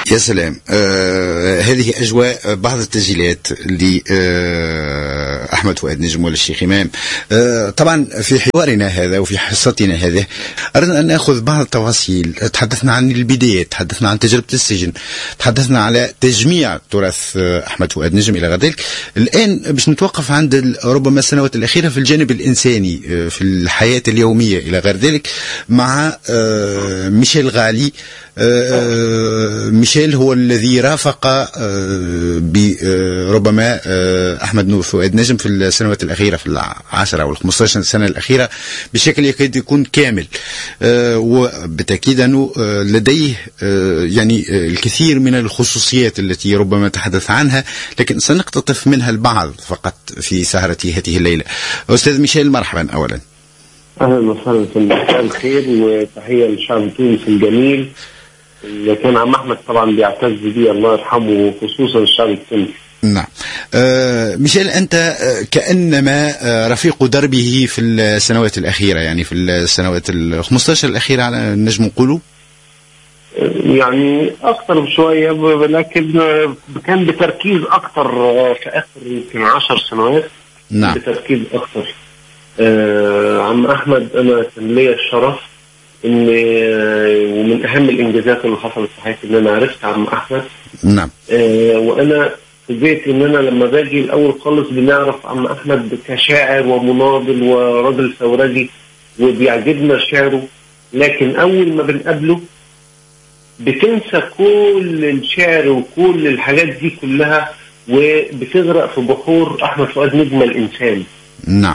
يا سلام آه هذه اجواء بعض التسجيلات ل آه احمد فؤاد نجم ولا الشيخ امام آه طبعا في حوارنا هذا وفي حصتنا هذه اردنا ان ناخذ بعض التفاصيل تحدثنا عن البدايات تحدثنا عن تجربه السجن تحدثنا على تجميع تراث آه احمد فؤاد نجم الى غير ذلك الان باش نتوقف عند ربما السنوات الاخيره في الجانب الانساني آه في الحياه اليوميه الى غير ذلك مع آه ميشيل غالي ميشيل هو الذي رافق ربما احمد نور فؤاد نجم في السنوات الاخيره في العشره او ال 15 سنه الاخيره بشكل يكاد يكون كامل وبالتاكيد انه لديه يعني الكثير من الخصوصيات التي ربما تحدث عنها لكن سنقتطف منها البعض فقط في سهره هذه الليله استاذ ميشيل مرحبا اولا اهلا وسهلا في مساء الخير وتحيه للشعب التونسي الجميل اللي كان عم احمد طبعا بيعتز بيه الله يرحمه خصوصا الشعب التونسي نعم آه ميشيل أنت آه كأنما آه رفيق دربه في السنوات الأخيرة يعني في السنوات ال 15 الأخيرة على نجم نقولوا يعني أكثر بشوية لكن كان بتركيز أكثر في آخر يمكن 10 سنوات نعم بتركيز أكثر عم أحمد أنا كان ليا الشرف ان ومن اهم الانجازات اللي حصلت في حياتي ان انا عرفت عم احمد نعم آه وانا فوجئت ان انا لما باجي الاول خالص بنعرف عم احمد كشاعر ومناضل وراجل ثورجي وبيعجبنا شعره لكن اول ما بنقابله بتنسى كل الشعر وكل الحاجات دي كلها وبتغرق في بحور احمد فؤاد نجم الانسان نعم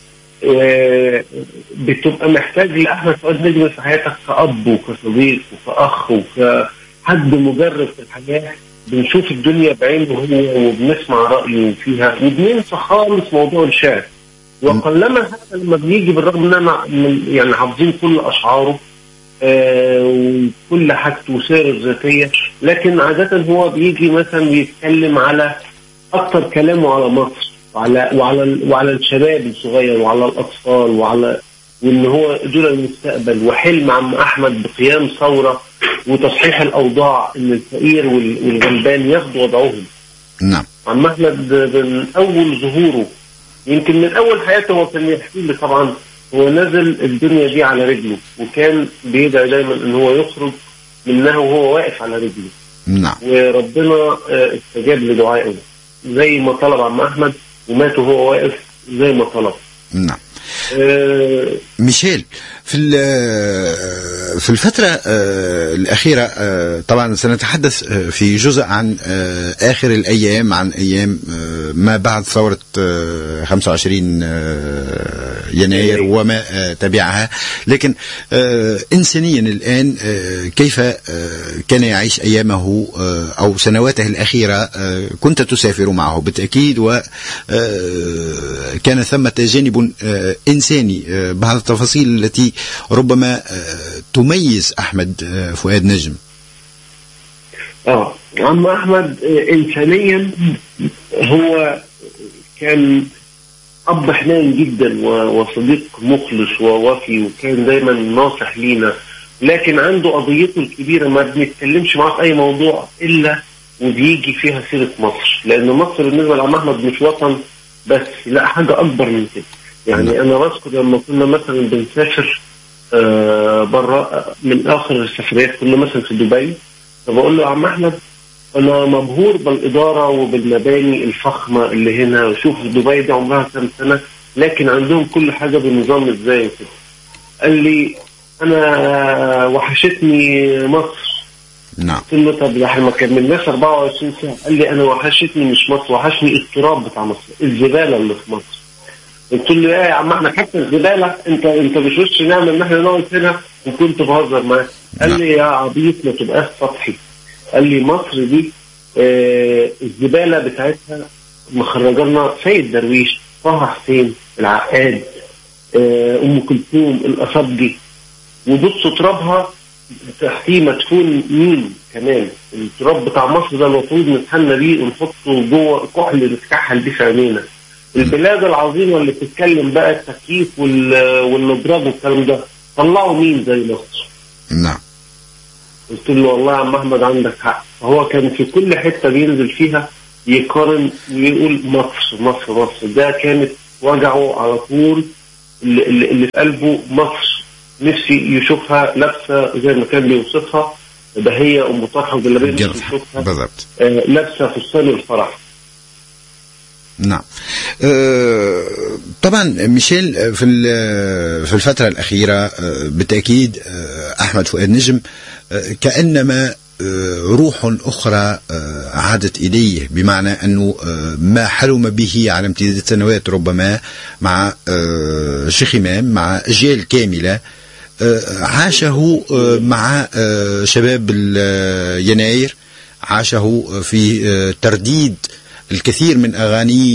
بتبقى محتاج لاحمد فؤاد نجم في حياتك كأب وكصديق وكأخ وكحد مجرب في الحياة بنشوف الدنيا بعينه هو وبنسمع رأيه فيها وبننسى خالص موضوع الشعر وقلما هذا لما بيجي بالرغم ان انا يعني حافظين كل اشعاره آه وكل حاجته وسيرة الذاتية لكن عادة هو بيجي مثلا بيتكلم على أكتر كلامه على مصر وعلى وعلى وعلى الشباب الصغير وعلى الاطفال وعلى وان هو دول المستقبل وحلم عم احمد بقيام ثوره وتصحيح الاوضاع ان الفقير والغلبان ياخدوا وضعهم. نعم. عم احمد من اول ظهوره يمكن من اول حياته هو كان يحكي لي طبعا هو نزل الدنيا دي على رجله وكان بيدعي دايما ان هو يخرج منها وهو واقف على رجله. نعم. وربنا استجاب لدعائه زي ما طلب عم احمد ومات وهو واقف زي ما طلب نعم آه ميشيل في في الفترة الأخيرة طبعا سنتحدث في جزء عن آخر الأيام عن أيام ما بعد ثورة 25 يناير وما تبعها لكن إنسانيا الآن كيف كان يعيش أيامه أو سنواته الأخيرة كنت تسافر معه بالتأكيد وكان ثمة جانب إنساني بعض التفاصيل التي ربما تميز احمد فؤاد نجم اه عم احمد انسانيا هو كان اب حنين جدا وصديق مخلص ووفي وكان دايما ناصح لينا لكن عنده قضيته الكبيره ما بنتكلمش معاه في اي موضوع الا وبيجي فيها سيره مصر لان مصر بالنسبه لعم احمد مش وطن بس لا حاجه اكبر من كده يعني انا بذكر لما كنا مثلا بنسافر آه بره من اخر السفريات كنا مثلا في دبي فبقول له يا عم احمد انا مبهور بالاداره وبالمباني الفخمه اللي هنا شوف دبي دي عمرها كام سنه لكن عندهم كل حاجه بنظام ازاي كده قال لي انا وحشتني مصر نعم قلت له طب ده احنا ما كملناش 24 ساعه قال لي انا وحشتني مش مصر وحشني التراب بتاع مصر الزباله اللي في مصر قلت له ايه يا عم احنا حتى الزباله انت انت مش وش نعمل ان احنا نقعد هنا وكنت بهزر معاه قال لي يا عبيط ما تبقاش سطحي قال لي مصر دي آه الزباله بتاعتها مخرجه لنا سيد درويش طه حسين العقاد آه ام كلثوم الاصابجي وبصوا ترابها تحتيه مدفون مين كمان التراب بتاع مصر ده المفروض نتحنى بيه ونحطه جوه كحل نتكحل بيه في عينينا البلاد العظيمه اللي بتتكلم بقى التكييف والنضراب والكلام ده طلعوا مين زي مصر نعم قلت له والله يا عم احمد عندك حق فهو كان في كل حته بينزل فيها يقارن ويقول مصر مصر مصر ده كانت وجعه على طول اللي, اللي اللي في قلبه مصر نفسي يشوفها لابسه زي ما كان بيوصفها ده هي ام طرحه وجلابيه نفسي جرح يشوفها بالضبط آه، لابسه فستان الفرح نعم آه، طبعا ميشيل في ال- في الفترة الأخيرة آه، بالتأكيد آه، أحمد فؤاد نجم آه، كأنما آه، روح أخرى آه، عادت إليه بمعنى أنه آه، ما حلم به على امتداد السنوات ربما مع آه، شيخ إمام مع أجيال كاملة آه، عاشه آه، مع آه، شباب ال- يناير عاشه في آه، ترديد الكثير من أغانيه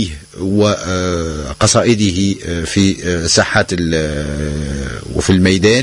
وقصائده في آه، ساحات ال- آه، وفي الميدان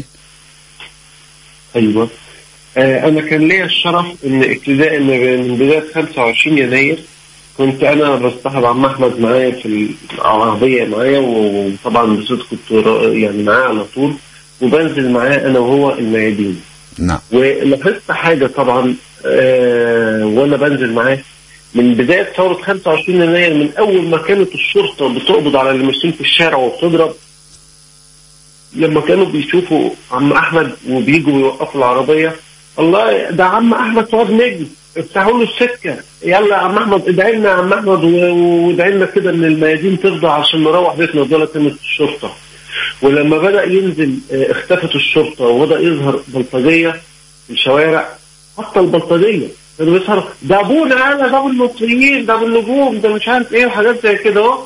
ايوه آه انا كان ليا الشرف ان ابتداء من من بدايه 25 يناير كنت انا بصطحب عم احمد معايا في العربيه معايا وطبعا بصوت كنت را- يعني معاه على طول وبنزل معاه انا وهو الميادين نعم ولاحظت حاجه طبعا آه وانا بنزل معاه من بدايه ثوره 25 يناير من اول ما كانت الشرطه بتقبض على اللي ماشيين في الشارع وبتضرب لما كانوا بيشوفوا عم احمد وبيجوا يوقفوا العربيه الله ده عم احمد فؤاد نجم افتحوا له السكه يلا يا عم احمد ادعي لنا يا عم احمد و- وادعي لنا كده ان الميادين تفضى عشان نروح بيتنا دول كانت الشرطه ولما بدا ينزل آه، اختفت الشرطه وبدا يظهر بلطجيه في الشوارع حتى البلطجيه كانوا بيظهروا ده ابونا انا ده ابو المصريين ده ابو النجوم ده مش عارف ايه وحاجات زي كده اهو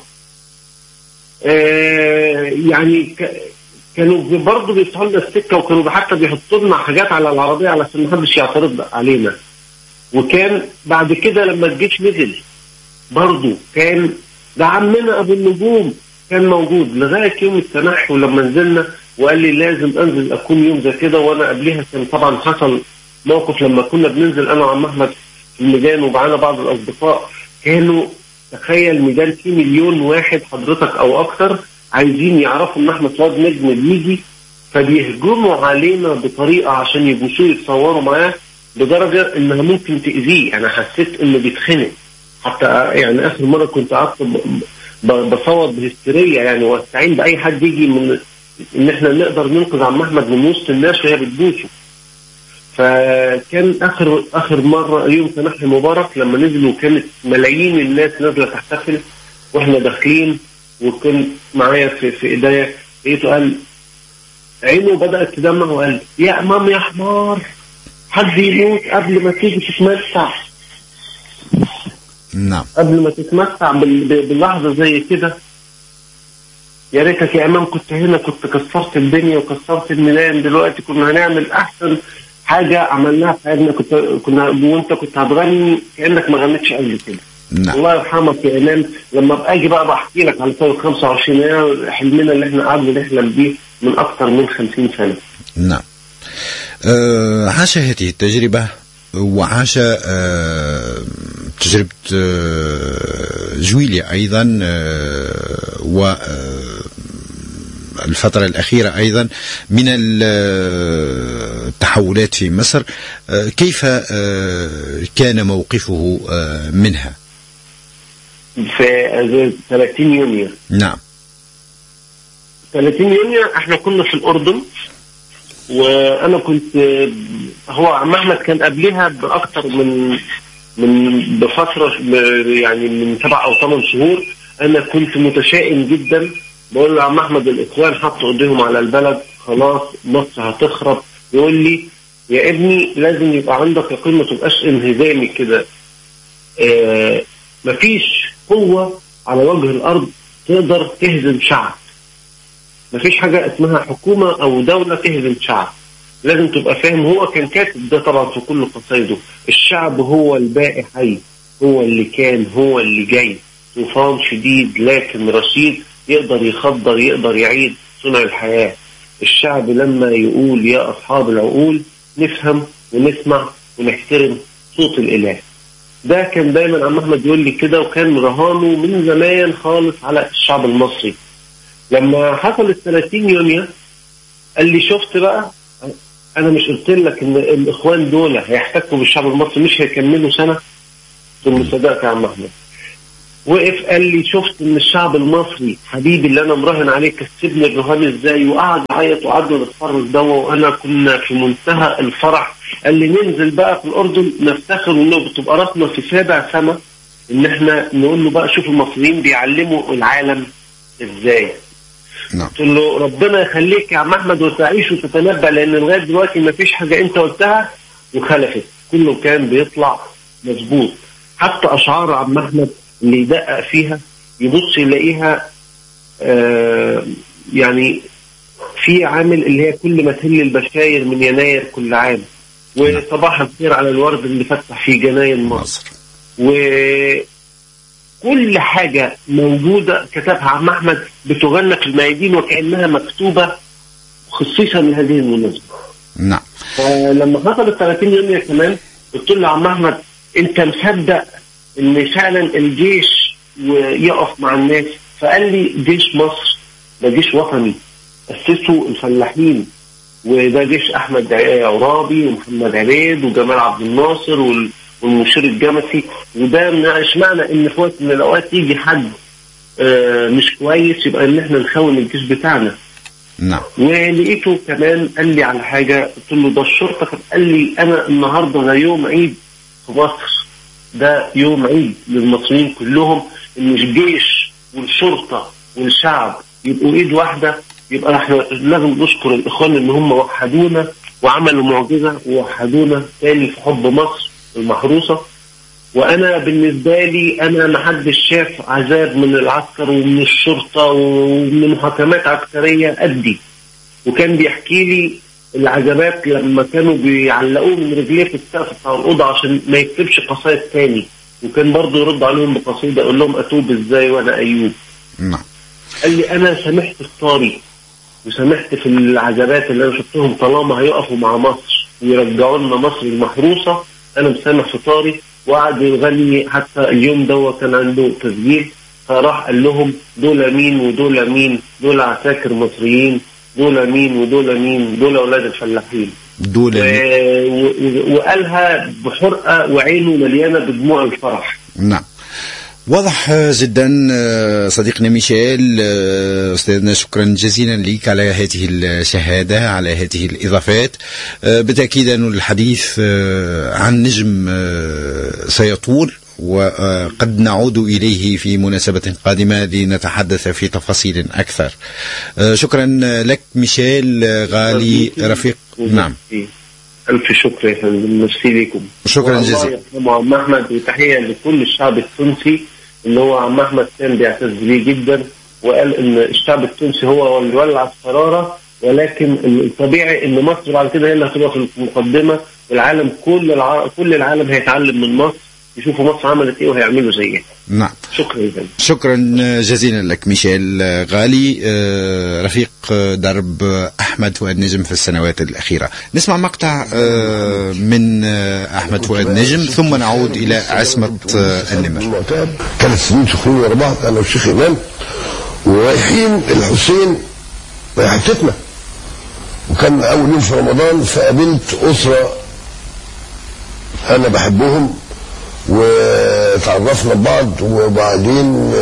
آه، يعني ك- كانوا برضه بيفتحوا لنا السكه وكانوا حتى بيحطوا لنا حاجات على العربيه علشان ما حدش يعترض علينا وكان بعد كده لما الجيش نزل برضه كان ده عمنا ابو النجوم كان موجود لغايه يوم التنحي ولما نزلنا وقال لي لازم انزل اكون يوم زي كده وانا قبلها كان طبعا حصل موقف لما كنا بننزل انا وعم احمد في الميدان ومعانا بعض الاصدقاء كانوا تخيل ميدان فيه مليون واحد حضرتك او اكتر عايزين يعرفوا ان احمد فؤاد نجم بيجي فبيهجموا علينا بطريقه عشان يبوسوه يتصوروا معاه لدرجه انها ممكن تاذيه انا حسيت انه بيتخنق حتى يعني اخر مره كنت قعدت ب- ب- بصوت بهستيريا يعني واستعين باي حد يجي من ان احنا نقدر ننقذ عم احمد من وسط الناس وهي بتبوسه فكان اخر اخر مره يوم تنحي مبارك لما نزل وكانت ملايين الناس نازله تحتفل واحنا داخلين وكان معايا في في ايديا لقيته قال عينه بدات تدمع وقال يا امام يا حمار حد يموت قبل ما تيجي تتمتع نعم قبل ما تتمتع بال- ب- باللحظه زي كده يا ريتك يا امام كنت هنا كنت كسرت الدنيا وكسرت الميلان دلوقتي كنا هنعمل احسن حاجه عملناها في حياتنا كنت كنا وانت كنت هتغني كانك ما غنيتش قبل كده نعم الله يرحمك يا امام لما ابقى اجي بقى بحكي لك على ثوره 25 يناير حلمنا اللي احنا قعدنا نحلم بيه من اكثر من 50 سنه نعم آه، عاش هذه التجربة وعاش آه، تجربة آه، جويليا أيضا آه، و آه، الفترة الأخيرة أيضا من التحولات في مصر آه، كيف آه، كان موقفه آه، منها في 30 يونيو نعم 30 يونيو احنا كنا في الاردن وانا كنت هو عم احمد كان قبلها باكثر من من بفتره يعني من سبع او ثمان شهور انا كنت متشائم جدا بقول له يا عم احمد الاخوان حطوا ايديهم على البلد خلاص مصر هتخرب يقول لي يا ابني لازم يبقى عندك يقين ما تبقاش انهزامي كده آه مفيش قوه على وجه الارض تقدر تهزم شعب مفيش حاجة اسمها حكومة أو دولة تهزم شعب لازم تبقى فاهم هو كان كاتب ده طبعا في كل قصايده الشعب هو الباقي حي هو اللي كان هو اللي جاي طوفان شديد لكن رشيد يقدر يخضر يقدر يعيد صنع الحياة الشعب لما يقول يا أصحاب العقول نفهم ونسمع ونحترم صوت الإله ده كان دايما عم أحمد يقول لي كده وكان رهانه من زمان خالص على الشعب المصري لما حصل ال 30 يونيو قال لي شفت بقى انا مش قلت لك ان الاخوان دول هيحتكوا بالشعب المصري مش هيكملوا سنه ثم صدقت يا عم احمد وقف قال لي شفت ان الشعب المصري حبيبي اللي انا مراهن عليه كسبني الرهان ازاي وقعد يعيط وقعدوا نتفرج دوا وانا كنا في منتهى الفرح قال لي ننزل بقى في الاردن نفتخر ونبقى تبقى راسنا في سابع سما ان احنا نقول له بقى شوف المصريين بيعلموا العالم ازاي نعم قلت له ربنا يخليك يا عم احمد وتعيش وتتنبأ لان لغايه دلوقتي ما فيش حاجه انت قلتها وخلفت كله كان بيطلع مظبوط حتى اشعار عم احمد اللي يدقق فيها يبص يلاقيها آه يعني في عامل اللي هي كل ما تهل البشاير من يناير كل عام وصباح الخير على الورد اللي فتح في جناين مصر مصر وكل حاجة موجودة كتبها عم أحمد بتغنى في الميادين وكأنها مكتوبة خصيصا لهذه المناسبة نعم فلما حصل ال 30 يوم كمان قلت له يا عم أحمد أنت مصدق إن فعلا الجيش يقف مع الناس فقال لي جيش مصر ده جيش وطني أسسه الفلاحين وده جيش أحمد عرابي ومحمد عبيد وجمال عبد الناصر وال والمشير الجمسي وده من- اشمعنى ان في وقت من الاوقات يجي حد آه، مش كويس يبقى ان احنا نخون الجيش بتاعنا نعم ولقيته كمان قال لي على حاجه قلت له ده الشرطه كان قال لي انا النهارده ده يوم عيد في مصر ده يوم عيد للمصريين كلهم ان الجيش والشرطه والشعب يبقوا ايد واحده يبقى احنا لازم نشكر الاخوان ان هم وحدونا وعملوا معجزه ووحدونا تاني في حب مصر المحروسه وانا بالنسبه لي انا ما حدش شاف عذاب من العسكر ومن الشرطه ومن محاكمات عسكريه قدي وكان بيحكي لي العذابات لما كانوا بيعلقوه من رجليه في السقف بتاع الاوضه عشان ما يكتبش قصايد تاني وكان برضه يرد عليهم بقصيده يقول لهم اتوب ازاي وانا ايوب نعم قال لي انا سامحت في طاري وسامحت في العذابات اللي انا شفتهم طالما هيقفوا مع مصر ويرجعوا لنا مصر المحروسه انا مسامح في طاري وقعد يغني حتى اليوم ده كان عنده تسجيل فراح قال لهم دول مين ودول مين دول عساكر مصريين دول مين ودول مين دول اولاد الفلاحين دول و... و... وقالها بحرقه وعينه مليانه بدموع الفرح نعم واضح جدا آه، صديقنا ميشيل آه، استاذنا شكرا جزيلا لك على هذه الشهاده على هذه الاضافات آه، بالتاكيد ان الحديث آه، عن نجم آه، سيطول وقد نعود اليه في مناسبه قادمه لنتحدث في تفاصيل اكثر آه، شكرا لك ميشيل آه، غالي رفيق نعم الف شكر يا فندم ميرسي لكم شكرا والله جزيلا يرحمه عم احمد وتحيه لكل الشعب التونسي اللي هو عم احمد كان بيعتز بيه جدا وقال ان الشعب التونسي هو اللي ولع القراره ولكن الطبيعي ان مصر بعد كده هي اللي هتبقى في المقدمه والعالم كل الع... كل العالم هيتعلم من مصر يشوفوا مصر عملت ايه وهيعملوا زيها نعم شكرا يا فندم شكرا جزيلا لك ميشيل غالي آه، رفيق درب أحمد فؤاد نجم في السنوات الأخيرة نسمع مقطع آه، من آه، أحمد فؤاد نجم ثم نعود إلى عصمة آه، النمر المعتاد ثلاث سنين سخنين ورا بعض انا والشيخ امام ورايحين الحسين حتتنا وكان اول يوم في رمضان فقابلت اسره انا بحبهم وتعرفنا ببعض وبعدين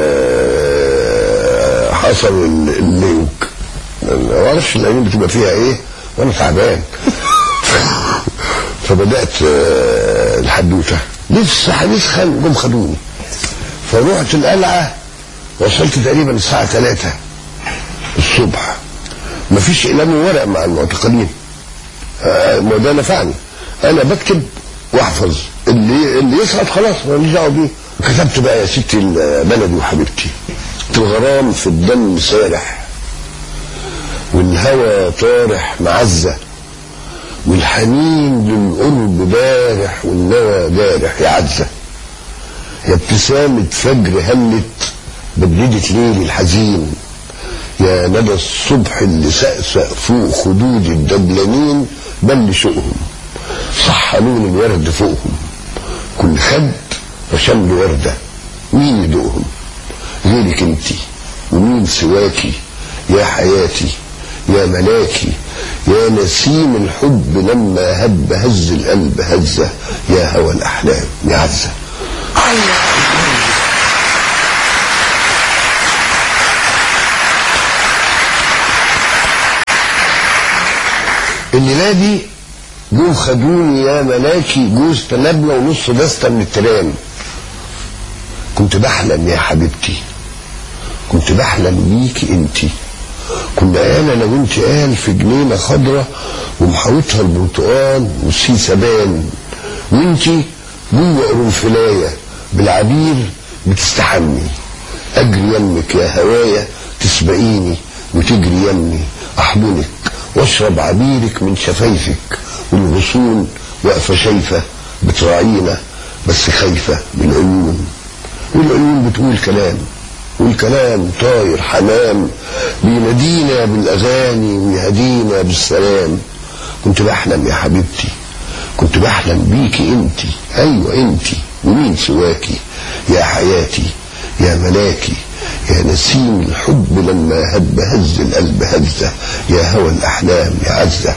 آه، حصل ال- اللينك ما اعرفش الايام بتبقى فيها ايه وانا تعبان فبدات آه، الحدوته لسه هنسخن جم خدوني فروحت القلعه وصلت تقريبا الساعه 3 الصبح مفيش اقلام ورق مع المعتقلين آه، ما ده نفعني انا بكتب واحفظ اللي اللي يسقط خلاص ماليش دعوه بيه كتبت بقى يا ستي بلدي وحبيبتي الغرام في الدم سارح والهوى طارح معزه والحنين للقرب بارح والنوى جارح يا عزه يا ابتسامة فجر هلت بدلة ليلي الحزين يا ندى الصبح اللي سقسق فوق خدود الدبلانين بل شوقهم صح لون الورد فوقهم كل خد وشمل وردة مين يدوقهم غيرك انتي ومين سواكي يا حياتي يا ملاكي يا نسيم الحب لما هب هز القلب هزة يا هوى الأحلام يا عزة الليلة دي جم خدوني يا ملاكي جوز تنابلة ونص دستة من الترام كنت بحلم يا حبيبتي كنت بحلم بيكي انتي كنا قال انا وانت قال في جنينه خضرة ومحاوطها البرتقال والسيسه بان وانتي جوه قرنفلايه بالعبير بتستحمي اجري يمك يا هوايا تسبقيني وتجري يمي احضنك واشرب عبيرك من شفايفك والغصون واقفه شايفه بتراعينا بس خايفه من العيون والعيون بتقول كلام والكلام طاير حمام بينادينا بالاغاني ويهدينا بالسلام كنت بحلم يا حبيبتي كنت بحلم بيكي انتي ايوه انتي ومين سواكي يا حياتي يا ملاكي يا نسيم الحب لما هب هز القلب هزه يا هوى الاحلام يا عزه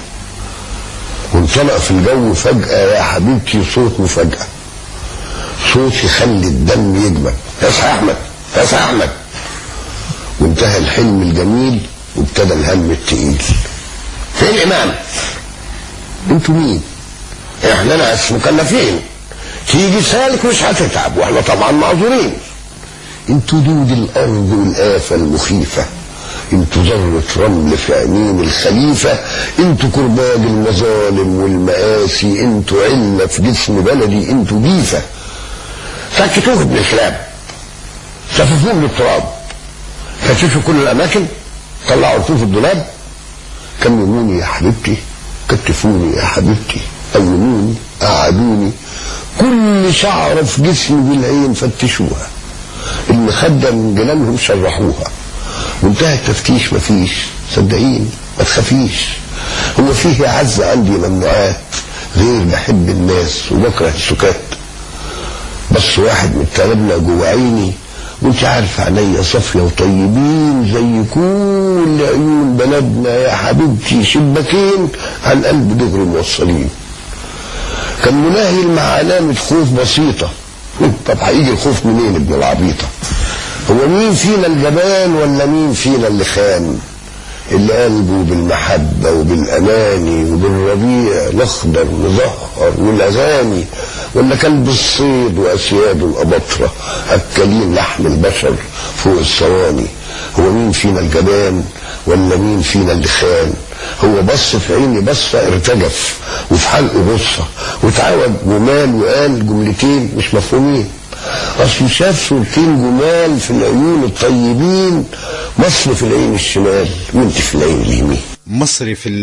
وانطلق في الجو فجأة يا حبيبتي صوت مفاجأة صوت يخلي الدم يجمد يا احمد يا احمد وانتهى الحلم الجميل وابتدى الهم التقيل فين الامام انتوا مين احنا ناس مكلفين تيجي سالك مش هتتعب واحنا طبعا معذورين انتوا دود الارض والافه المخيفه انتوا ذرة رمل في عينين الخليفة انتوا كرباج المظالم والمآسي انتوا علة في جسم بلدي انتوا جيفة سكتوه ابن الكلاب شففوه بالتراب كشفوا كل الاماكن طلعوا رفوف الدولاب كمموني يا حبيبتي كتفوني يا حبيبتي قوموني قعدوني كل شعرة في جسمي بالعين فتشوها المخدة من جنانهم شرحوها وانتهى التفتيش مفيش صدقيني ما تخافيش هو فيه عز عندي ممنوعات غير بحب الناس وبكره السكات بس واحد من طلبنا جوه عيني وانت عارف عينيا صافية وطيبين زي كل عيون بلدنا يا حبيبتي شباكين على القلب دغري موصلين كان مناهل مع علامة خوف بسيطة طب هيجي الخوف منين ابن العبيطة هو مين فينا الجبان ولا مين فينا اللي خان اللي قلبه بالمحبة وبالأماني وبالربيع الأخضر مزهر والأغاني ولا كلب الصيد وأسياده الأبطرة أكلين لحم البشر فوق الصواني هو مين فينا الجبان ولا مين فينا اللي خان هو بص في عيني بصة ارتجف وفي حلقه بصة وتعود جمال وقال جملتين مش مفهومين اصل شاف صورتين جمال في العيون الطيبين مصر في العين الشمال وانت في العين اليمين مصري في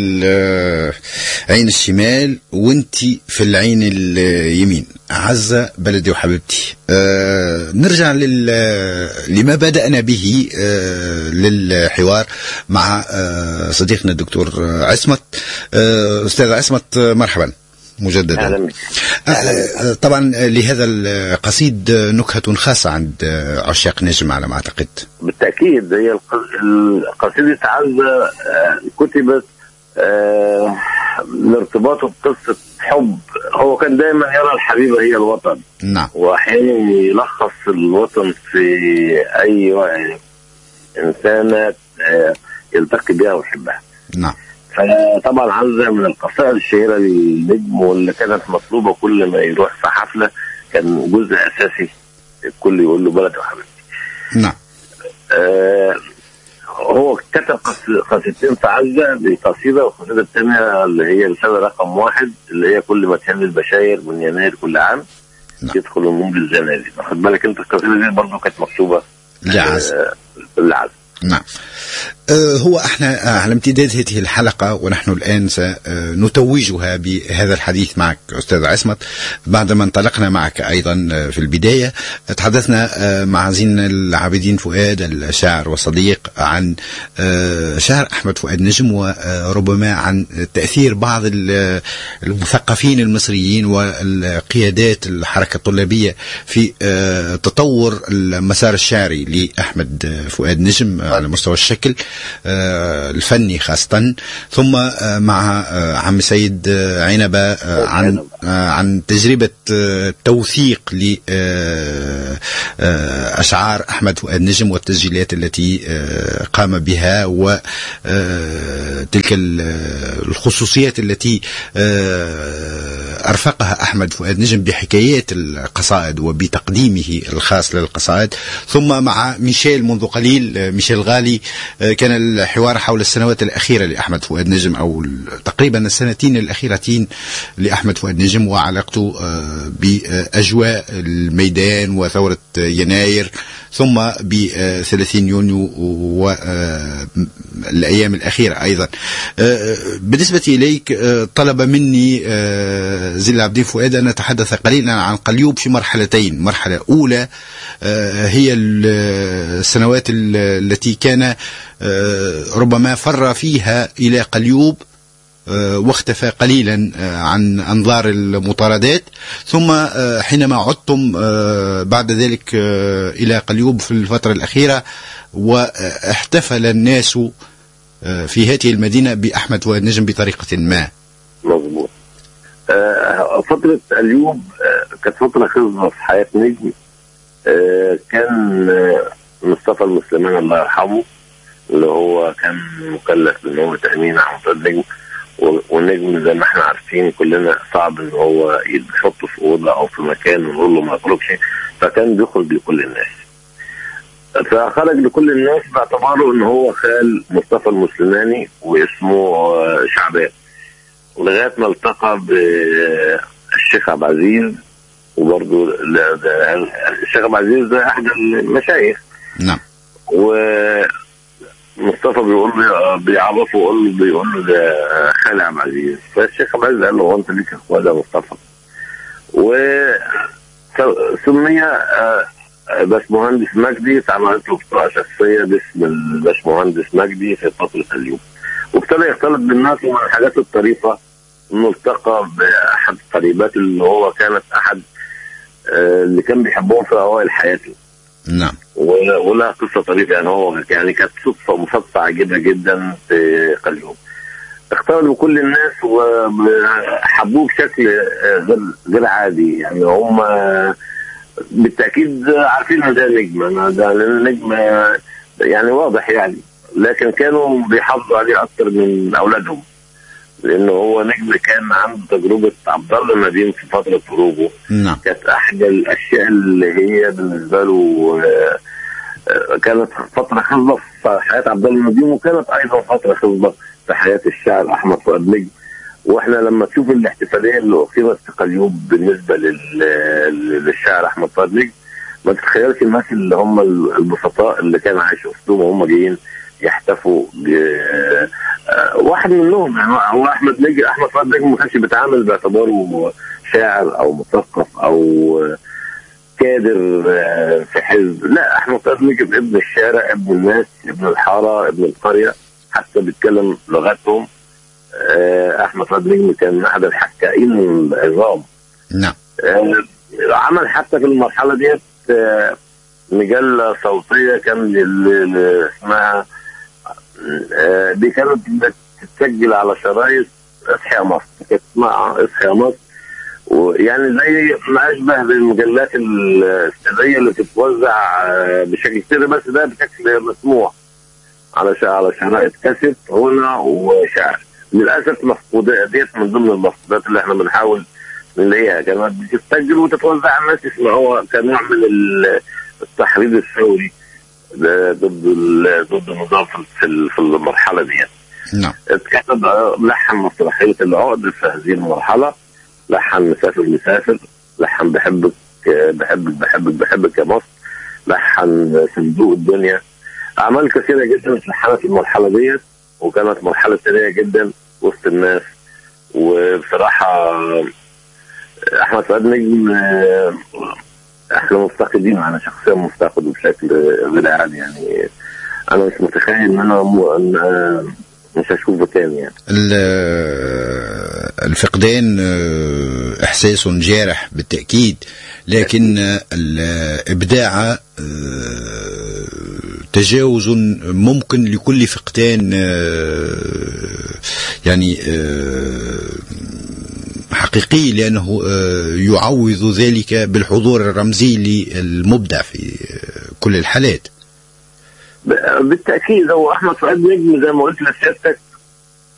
العين الشمال وانت في العين اليمين عزة بلدي وحبيبتي أه نرجع لل... لما بدأنا به أه للحوار مع أه صديقنا الدكتور عصمت أه أستاذ عصمت مرحبا مجددا أهلا بك. أه طبعا لهذا القصيد نكهة خاصة عند عشاق نجم على ما أعتقد بالتأكيد هي الق- قصيدة عزة آه، كتبت آه، لارتباطه بقصة حب هو كان دايما يرى الحبيبة هي الوطن نعم وأحيانا يلخص الوطن في أي و- إنسانة آه، يلتقي بها ويحبها نعم فطبعا عزة من القصائد الشهيرة للنجم واللي كانت مطلوبة كل ما يروح في حفلة كان جزء أساسي الكل يقول له بلد وحبيبتي نعم آه هو كتب قص- قصيدتين في عزة بقصيدة والقصيدة الثانية اللي هي رسالة رقم واحد اللي هي كل ما تهل البشاير من يناير كل عام نعم. يدخل النور الزنازل واخد بالك انت القصيدة دي برضه كانت مكتوبة لعز آه لعز نعم آه، هو احنا آه، على امتداد هذه الحلقة ونحن الآن سنتوجها بهذا الحديث معك أستاذ عصمت بعدما انطلقنا معك أيضا آه، في البداية تحدثنا آه، مع زين العابدين فؤاد الشاعر والصديق عن آه، شعر أحمد فؤاد نجم وربما عن تأثير بعض ال- المثقفين المصريين والقيادات الحركة الطلابية في آه، تطور المسار الشعري لأحمد فؤاد نجم على مستوى الشكل الفني خاصة ثم مع عم سيد عنبة عن عن تجربة توثيق لأشعار أحمد فؤاد نجم والتسجيلات التي قام بها وتلك الخصوصيات التي أرفقها أحمد فؤاد نجم بحكايات القصائد وبتقديمه الخاص للقصائد ثم مع ميشيل منذ قليل ميشيل غالي كان الحوار حول السنوات الأخيرة لأحمد فؤاد نجم أو تقريبا السنتين الأخيرتين لأحمد فؤاد نجم وعلاقته بأجواء الميدان وثورة يناير ثم ب 30 يونيو والأيام الأخيرة أيضا بالنسبة إليك طلب مني زل العابدين فؤاد أن نتحدث قليلا عن قليوب في مرحلتين مرحلة أولى هي السنوات التي كان ربما فر فيها إلى قليوب واختفى قليلا عن انظار المطاردات ثم حينما عدتم بعد ذلك الى قليوب في الفتره الاخيره واحتفل الناس في هذه المدينه باحمد فؤاد نجم بطريقه ما. مظبوط. فتره اليوب كانت فتره خصبه في حياه نجم كان مصطفى المسلمان الله يرحمه اللي هو كان مكلف بان هو تامين احمد نجم والنجم زي ما احنا عارفين كلنا صعب ان هو يحطه في اوضه او في مكان ونقول له ما يخرجش فكان بيخرج لكل الناس. فخرج لكل الناس باعتباره ان هو خال مصطفى المسلماني واسمه شعبان. ولغايه ما التقى بالشيخ عبد العزيز وبرضه الشيخ عبد العزيز ده احد المشايخ. نعم. و مصطفى بيقول له بيعرفه ويقول له بيقول له ده خالي عبد العزيز فالشيخ عبد العزيز قال له هو انت ليك اخوات يا مصطفى و سمي باشمهندس مجدي اتعملت له بطاقه شخصيه باسم الباشمهندس مجدي في فتره اليوم وابتدى يختلط بالناس ومن الحاجات الطريفه انه التقى باحد القريبات اللي هو كانت احد اللي كان بيحبهم في اوائل حياته نعم ولها قصه طريفه يعني هو يعني كانت صدفه مصادفه عجيبه جدا في قليوب اختلط بكل الناس وحبوه بشكل غير غير عادي يعني هم بالتاكيد عارفين ان ده نجم انا ده نجم يعني واضح يعني لكن كانوا بيحافظوا عليه اكتر من اولادهم لانه هو نجم كان عنده تجربه عبد الله نديم في فتره هروبه نعم كانت احدى الاشياء اللي هي بالنسبه له كانت فتره خصبه في حياه عبد الله نديم وكانت ايضا فتره خصبه في حياه الشاعر احمد فؤاد نجم واحنا لما تشوف الاحتفاليه اللي اقيمت في قليوب بالنسبه للشاعر احمد فؤاد نجم ما تتخيلش الناس اللي هم البسطاء اللي كانوا عايشين وسطهم وهم جايين يحتفوا واحد منهم يعني هو احمد نجم احمد فؤاد نجم ما كانش بيتعامل باعتباره شاعر او مثقف او كادر في حزب لا احمد فؤاد نجم ابن الشارع ابن الناس ابن الحاره ابن القريه حتى بيتكلم لغتهم احمد فؤاد نجم كان احد الحكائين العظام نعم عمل حتى في المرحله ديت مجله صوتيه كان اسمها دي كانت بتسجل على شرايط اصحى يا مصر كانت اسمها اصحى يا مصر ويعني زي ما اشبه بالمجلات السريه اللي بتتوزع بشكل سري بس ده بشكل مسموع على على شرائط كاسيت هنا وشعر للاسف مفقودات ديت من ضمن المفقودات اللي احنا بنحاول نلاقيها كانت بتتسجل وتتوزع على الناس يسمعوها كنوع من التحريض الثوري ضد ضد النظام في في المرحله دي نعم اتكتب لحن مسرحيه العقد في هذه المرحله لحن مسافر مسافر لحن بحبك بحبك بحبك بحبك يا مصر لحن صندوق الدنيا اعمال كثيره جدا اتلحنت في المرحله ديت وكانت مرحله ثريه جدا وسط الناس وبصراحه احمد فؤاد نجم احنا مفتقدين انا شخصيا مفتقده بشكل غير عادي يعني انا مش متخيل ان انا م... مش هشوفه تاني يعني الفقدان احساس جارح بالتاكيد لكن الابداع تجاوز ممكن لكل فقدان يعني حقيقي لأنه يعوض ذلك بالحضور الرمزي للمبدع في كل الحالات بالتاكيد هو احمد فؤاد نجم زي ما قلت لسيادتك